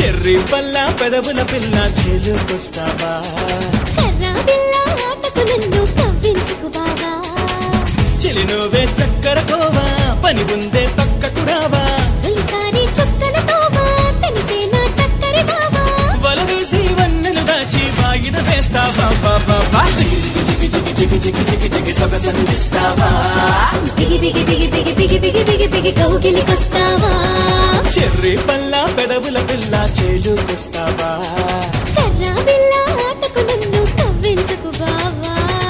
cherry పల్ల పెదవుల పిల్ల చేలుకొస్తావా కర్రా బిల్ల ఆటకు నన్ను కవ్వించుకు బావా చెలి నువ్వే చక్కర కోవా పని ఉందే పక్కకు రావా తొలిసారి చుక్కలతోవా తెలిసే నా టక్కరి బావా వలవేసి వన్నెలు దాచి వాయిద వేస్తావా బాబా జిగి జిగి జిగి జిగి జిగి జిగి జిగి జిగి సొగసందిస్తావా బిగి బిగి బిగి బిగి బిగి బిగి బిగి బిగి కౌగిలికొస్తావా చెర్రి పల్ల పెదవుల పిల్ల చేలుకొస్తావా కర్రా బిల్ల ఆటకు నన్ను కవ్వించుకు బావా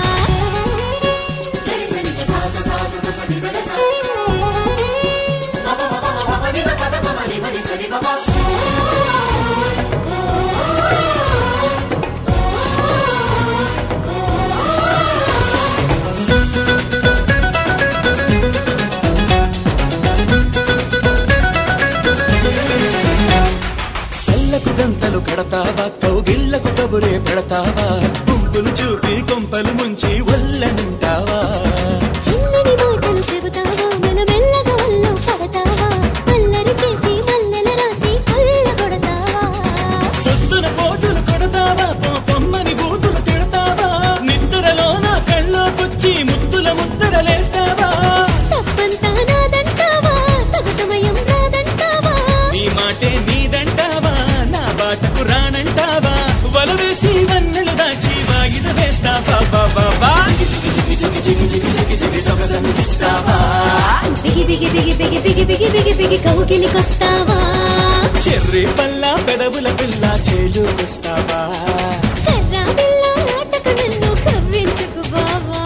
కళ్ళకు గంతలు కడతావా కౌగిళ్లకు కబురే పెడతావా గుంపులు చూపి కొంపలు ముంచి ఒళ్ళనింటావా చిన్నని మాటలు చెబుతావా మెల్లమెల్లగా ఒళ్ళో పడతావా అల్లరి చేసి మల్లెల రాసి కొల్ల కొడతావా పొద్దున పోజులు కొడతావా పొమ్మని బూతులు తిడతావా నిద్రలో నా కళ్ళోకొచ్చి ముద్దుల ముద్దరలేస్తావా తప్పంతా నాదంటావా తగు సమయం రాదంటావా నీ మాటే నీదంటావా నా బాటకు రానంటావా వలవేసి వన్నెలు దాచి వాగిద వేస్తావా బాబా జిగి జిగి జిగి జిగి జిగి జిగి జిగి సొగసందిస్తావా బిగి బిగి బిగి బిగి బిగి బిగి బిగి బిగి కౌగిలికొస్తావా చెర్రి పల్ల పెదవుల పిల్ల చేలుకొస్తావా కర్రా బిల్ల ఆటకు నన్ను కవ్వించుకు బావా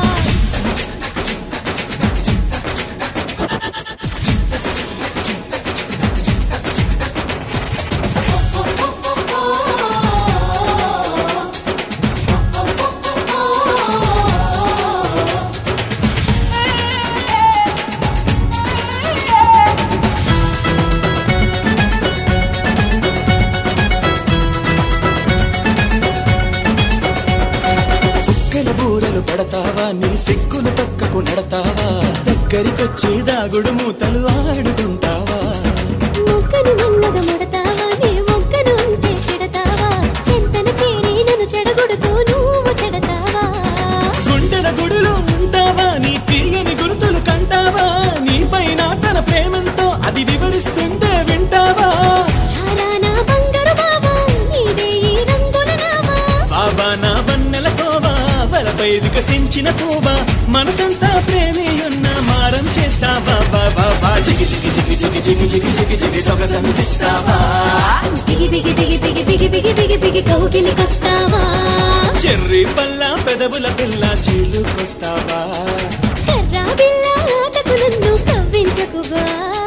కుక్కల బూరలు పడతావా నీ సిగ్గులు పక్కకు నడతావా దగ్గరికొచ్చి దాగుడు మూతలు ఆడుకుంటావా మొక్కను మెల్లగా ముడతావా నీ మొక్కను ఉంటే తిడతావా చింతన చేరి నన్ను చెడగొడుతూ నువ్వు చెడతావా గుండెల గుడిలో ఉంటావా నీ తీయని గుర్తులు కంటావా నీ పైన తన ప్రేమంతో అది వివరిస్తుందే వింటావా రారా నా బంగారు బావా నీదే ఈ రంగుల నామా బాబా నా వన్నెల కోవా వలపై వికసించిన కోవా మనసంతా ప్రేమే ఉన్న మారం చేస్తావా బాబా జిగి జిగి జిగి జిగి జిగి జిగి జిగి జిగి సొగసందిస్తావా బిగి బిగి బిగి బిగి బిగి బిగి బిగి బిగి కౌగిలికొస్తావా చెర్రి పల్ల పెదవుల పిల్ల చేలుకొస్తావా కర్రా బిల్ల ఆటకు నన్ను కవ్వించకు బా